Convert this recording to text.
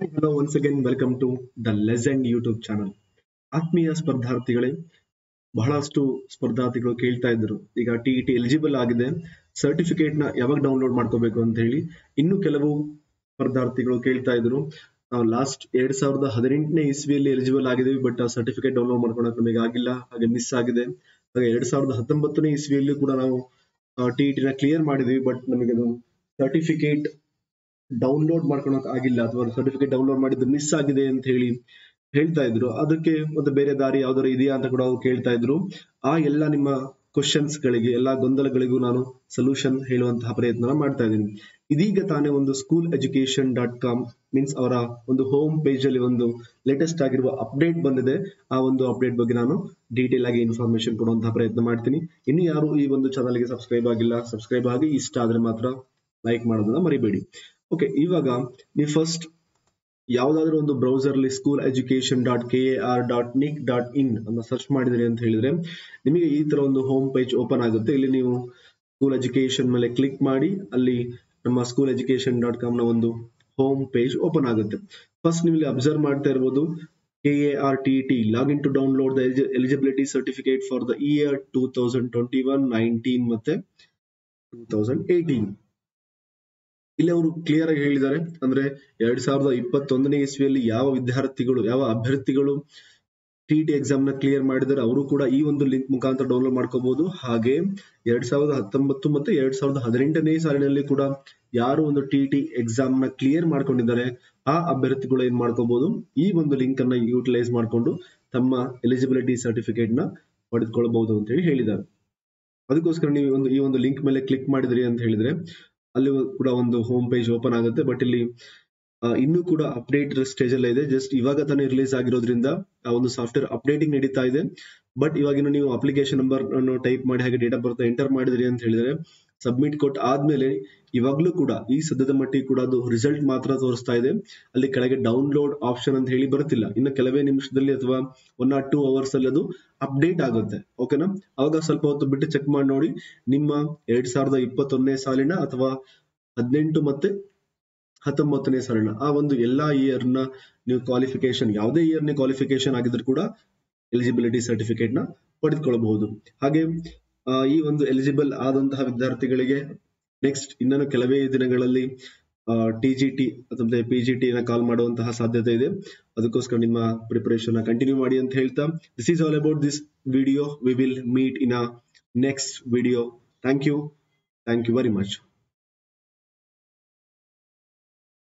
hello once again welcome to the legend YouTube channel ಆತ್ಮೀಯ ಸ್ಪರ್ಧಾರ್ಥಿಗಳೇ ಬಹಳಷ್ಟು ಸ್ಪರ್ಧಾರ್ಥಿಗಳು ಕೇಳ್ತಾ ಇದ್ರು ಈಗ ಟಿ ಟಿ ಎಲಿಜಿಬಲ್ ಆಗಿದೆ ಸರ್ಟಿಫಿಕೇಟ್ ನ ಯಾವಾಗ ಡೌನ್ಲೋಡ್ ಮಾಡ್ಕೋಬೇಕು ಅಂತ ಹೇಳಿ ಇನ್ನು ಕೆಲವು ಸ್ಪರ್ಧಾರ್ಥಿಗಳು ಕೇಳ್ತಾ ಇದ್ರು ನಾವು ಲಾಸ್ಟ್ ಎರಡ್ ಸಾವಿರದ ಹದಿನೆಂಟನೇ ಇಸ್ವಿಯಲ್ಲಿ ಎಲಿಜಿಬಲ್ ಆಗಿದ್ದೀವಿ ಬಟ್ ಆ ಸರ್ಟಿಫಿಕೇಟ್ ಡೌನ್ಲೋಡ್ ಮಾಡ್ಕೊಳಕ್ ನಮಗೆ ಆಗಿಲ್ಲ ಹಾಗೆ ಮಿಸ್ ಆಗಿದೆ ಹಾಗೆ ಎರಡ್ ಸಾವಿರದ ಹತ್ತೊಂಬತ್ತನೇ ಇಸ್ವಿಯಲ್ಲಿ ಕೂಡ ನಾವು ಟಿ ಟಿ ನ ಕ್ಲಿಯರ್ ಮಾಡಿದ್ವಿ ಬಟ್ ನಮಗೆ ಅದು ಸರ್ಟಿಫಿಕೇಟ್ ಡೌನ್ಲೋಡ್ ಮಾಡ್ಕೊಳಕ್ ಆಗಿಲ್ಲ ಅಥವಾ ಸರ್ಟಿಫಿಕೇಟ್ ಡೌನ್ಲೋಡ್ ಮಾಡಿದ್ದು ಮಿಸ್ ಆಗಿದೆ ಅಂತ ಹೇಳಿ ಹೇಳ್ತಾ ಇದ್ರು ಅದಕ್ಕೆ ಮತ್ತೆ ಬೇರೆ ದಾರಿ ಯಾವ್ದಾರು ಇದೆಯಾ ಅಂತ ಕೂಡ ಅವ್ರು ಕೇಳ್ತಾ ಇದ್ರು ಆ ಎಲ್ಲ ನಿಮ್ಮ ಕ್ವಶನ್ಸ್ ಗಳಿಗೆ ಎಲ್ಲಾ ಗೊಂದಲಗಳಿಗೂ ನಾನು ಸೊಲ್ಯೂಷನ್ ಹೇಳುವಂತಹ ಪ್ರಯತ್ನ ಮಾಡ್ತಾ ಇದ್ದೀನಿ ಇದೀಗ ತಾನೇ ಒಂದು school education dot com means ಅವರ ಒಂದು ಹೋಮ್ ಪೇಜ್ ಅಲ್ಲಿ ಒಂದು ಲೇಟೆಸ್ಟ್ ಆಗಿರುವ ಅಪ್ಡೇಟ್ ಬಂದಿದೆ ಆ ಒಂದು ಅಪ್ಡೇಟ್ ಬಗ್ಗೆ ನಾನು ಡೀಟೇಲ್ ಆಗಿ ಇನ್ಫಾರ್ಮೇಶನ್ ಕೊಡುವಂತಹ ಪ್ರಯತ್ನ ಮಾಡ್ತೀನಿ ಇನ್ನು ಯಾರು ಈ ಒಂದು ಚಾನಲ್ಗೆ ಸಬ್ಸ್ಕ್ರೈಬ್ ಆಗಿಲ್ಲ ಸಬ್ಸ್ಕ್ರೈಬ್ ಆಗಿ ಇಷ್ಟ ಆದ್ರೆ ಮಾತ್ರ ಲೈಕ್ ಮಾಡೋದನ್ನ ಮರಿಬೇಡಿ ಓಕೆ ಇವಾಗ ನೀವು ಫಸ್ಟ್ ಯಾವ್ದಾದ್ರು ಒಂದು ಬ್ರೌಸರ್ ಅಲ್ಲಿ school education dot K A R dot nic dot in ಅನ್ನ ಸರ್ಚ್ ಮಾಡಿದ್ರಿ ಅಂತ ಹೇಳಿದ್ರೆ ನಿಮಗೆ ಈ ತರ ಒಂದು ಹೋಮ್ ಪೇಜ್ ಓಪನ್ ಆಗುತ್ತೆ ಇಲ್ಲಿ ನೀವು ಸ್ಕೂಲ್ ಎಜುಕೇಶನ್ ಮೇಲೆ ಕ್ಲಿಕ್ ಮಾಡಿ ಅಲ್ಲಿ ನಮ್ಮ ಸ್ಕೂಲ್ ಎಜುಕೇಶನ್ ಡಾಟ್ ಕಾಮ್ ನ ಒಂದು ಹೋಮ್ ಪೇಜ್ ಓಪನ್ ಆಗುತ್ತೆ ಫಸ್ಟ್ ನೀವು ಇಲ್ಲಿ ಅಬ್ಸರ್ವ್ ಮಾಡ್ತಾ ಇರ್ಬೋದು K A R T T login to download the eligibility certificate for the year two thousand twenty one nineteen ಮತ್ತೆ ಟೂ ತೌಸಂಡ್ ಏಯ್ಟೀನ್ ಇಲ್ಲಿ ಅವರು ಕ್ಲಿಯರ್ ಆಗಿ ಹೇಳಿದ್ದಾರೆ ಅಂದ್ರೆ ಎರಡ್ ಸಾವಿರದ ಇಪ್ಪತ್ತೊಂದನೇ ಇಸ್ವಿಯಲ್ಲಿ ಯಾವ ವಿದ್ಯಾರ್ಥಿಗಳು ಯಾವ ಅಭ್ಯರ್ಥಿಗಳು ಟಿ ಟಿ ಎಕ್ಸಾಮ್ ನ ಕ್ಲಿಯರ್ ಮಾಡಿದರೆ ಅವರು ಕೂಡ ಈ ಒಂದು ಲಿಂಕ್ ಮುಖಾಂತರ ಡೌನ್ಲೋಡ್ ಮಾಡ್ಕೋಬಹುದು ಹಾಗೆ ಎರಡ್ ಸಾವಿರದ ಹತ್ತೊಂಬತ್ತು ಮತ್ತು ಎರಡ್ ಸಾವಿರದ ಹದಿನೆಂಟನೇ ಸಾಲಿನಲ್ಲಿ ಕೂಡ ಯಾರು ಒಂದು ಟಿ ಟಿ ಎಕ್ಸಾಮ್ ನ ಕ್ಲಿಯರ್ ಮಾಡ್ಕೊಂಡಿದ್ದಾರೆ ಆ ಅಭ್ಯರ್ಥಿಗಳು ಏನ್ ಮಾಡ್ಕೋಬಹುದು ಈ ಒಂದು ಲಿಂಕ್ ಅನ್ನ ಯೂಟಿಲೈಸ್ ಮಾಡಿಕೊಂಡು ತಮ್ಮ ಎಲಿಜಿಬಿಲಿಟಿ ಸರ್ಟಿಫಿಕೇಟ್ ನ ಪಡೆದುಕೊಳ್ಳಬಹುದು ಅಂತ ಹೇಳಿ ಹೇಳಿದ್ದಾರೆ ಅದಕ್ಕೋಸ್ಕರ ನೀವು ಒಂದು ಈ ಒಂದು ಲಿಂಕ್ ಮೇಲೆ ಕ್ಲಿಕ್ ಮಾಡಿದ್ರಿ ಅಂತ ಹೇಳಿದ್ರೆ ಅಲ್ಲಿ ಕೂಡ ಒಂದು ಹೋಮ್ ಪೇಜ್ ಓಪನ್ ಆಗುತ್ತೆ ಬಟ್ ಇಲ್ಲಿ ಇನ್ನೂ ಕೂಡ ಅಪ್ಡೇಟ್ ಸ್ಟೇಜ್ ಅಲ್ಲೇ ಇದೆ ಜಸ್ಟ್ ಇವಾಗ ತಾನೇ ರಿಲೀಸ್ ಆಗಿರೋದ್ರಿಂದ ಆ ಒಂದು ಸಾಫ್ಟ್ವೇರ್ ಅಪ್ಡೇಟಿಂಗ್ ನಡೀತಾ ಇದೆ ಬಟ್ ಇವಾಗಿನ ನೀವು ಅಪ್ಲಿಕೇಶನ್ ನಂಬರ್ ಅನ್ನು ಟೈಪ್ ಮಾಡಿ ಹಾಗೆ ಡೇಟ್ ಆಫ್ ಬರ್ತ್ ಎಂಟರ್ ಮಾಡಿದ್ರಿ ಅಂತ ಹೇಳಿದ್ರೆ ಸಬ್ಮಿಟ್ ಕೊಟ್ಟು ಆದ್ಮೇಲೆ ಇವಾಗ್ಲೂ ಕೂಡ ಈ ಸದ್ಯದ ಮಟ್ಟಿಗೆ ಕೂಡ ಅದು ರಿಸಲ್ಟ್ ಮಾತ್ರ ತೋರಿಸ್ತಾ ಇದೆ ಅಲ್ಲಿ ಕೆಳಗೆ ಡೌನ್ಲೋಡ್ ಆಪ್ಷನ್ ಅಂತ ಹೇಳಿ ಬರ್ತಿಲ್ಲ ಇನ್ನು ಕೆಲವೇ ನಿಮಿಷದಲ್ಲಿ ಅಥವಾ ಒನ್ ಆರ್ ಟೂ ಅವರ್ಸ್ ಅಲ್ಲಿ ಅದು ಅಪ್ಡೇಟ್ ಆಗುತ್ತೆ ಓಕೆನಾ ಅವಾಗ ಸ್ವಲ್ಪ ಹೊತ್ತು ಬಿಟ್ಟು ಚೆಕ್ ಮಾಡಿ ನೋಡಿ ನಿಮ್ಮ ಎರಡ್ ಸಾವಿರದ ಇಪ್ಪತ್ತೊಂದನೇ ಸಾಲಿನ ಅಥವಾ ಹದಿನೆಂಟು ಮತ್ತೆ ಹತ್ತೊಂಬತ್ತನೇ ಸಾಲಿನ ಆ ಒಂದು ಎಲ್ಲಾ ಇಯರ್ ನ ನೀವು ಕ್ವಾಲಿಫಿಕೇಶನ್ ಯಾವುದೇ ಇಯರ್ ನ ಕ್ವಾಲಿಫಿಕೇಶನ್ ಆಗಿದ್ರು ಕೂಡ ಎಲಿಜಿಬಿಲಿಟಿ ಸರ್ಟಿಫಿಕೇಟ್ ನ ಪಡೆದುಕೊಳ್ಳಬಹುದು ಹಾಗೆ ಈ ಒಂದು ಎಲಿಜಿಬಲ್ ಆದಂತಹ ವಿದ್ಯಾರ್ಥಿಗಳಿಗೆ ನೆಕ್ಸ್ಟ್ ಇನ್ನೂ ಕೆಲವೇ ದಿನಗಳಲ್ಲಿ ಟಿ ಜಿ ಟಿ ಅಥವಾ ಪಿ ಜಿ ಟಿ ನ ಕಾಲ್ ಮಾಡುವಂತಹ ಸಾಧ್ಯತೆ ಇದೆ ಅದಕ್ಕೋಸ್ಕರ ನಿಮ್ಮ ಪ್ರಿಪರೇಷನ್ ಕಂಟಿನ್ಯೂ ಮಾಡಿ ಅಂತ ಹೇಳ್ತಾ this is all about this video we will meet in a next video thank you thank you very much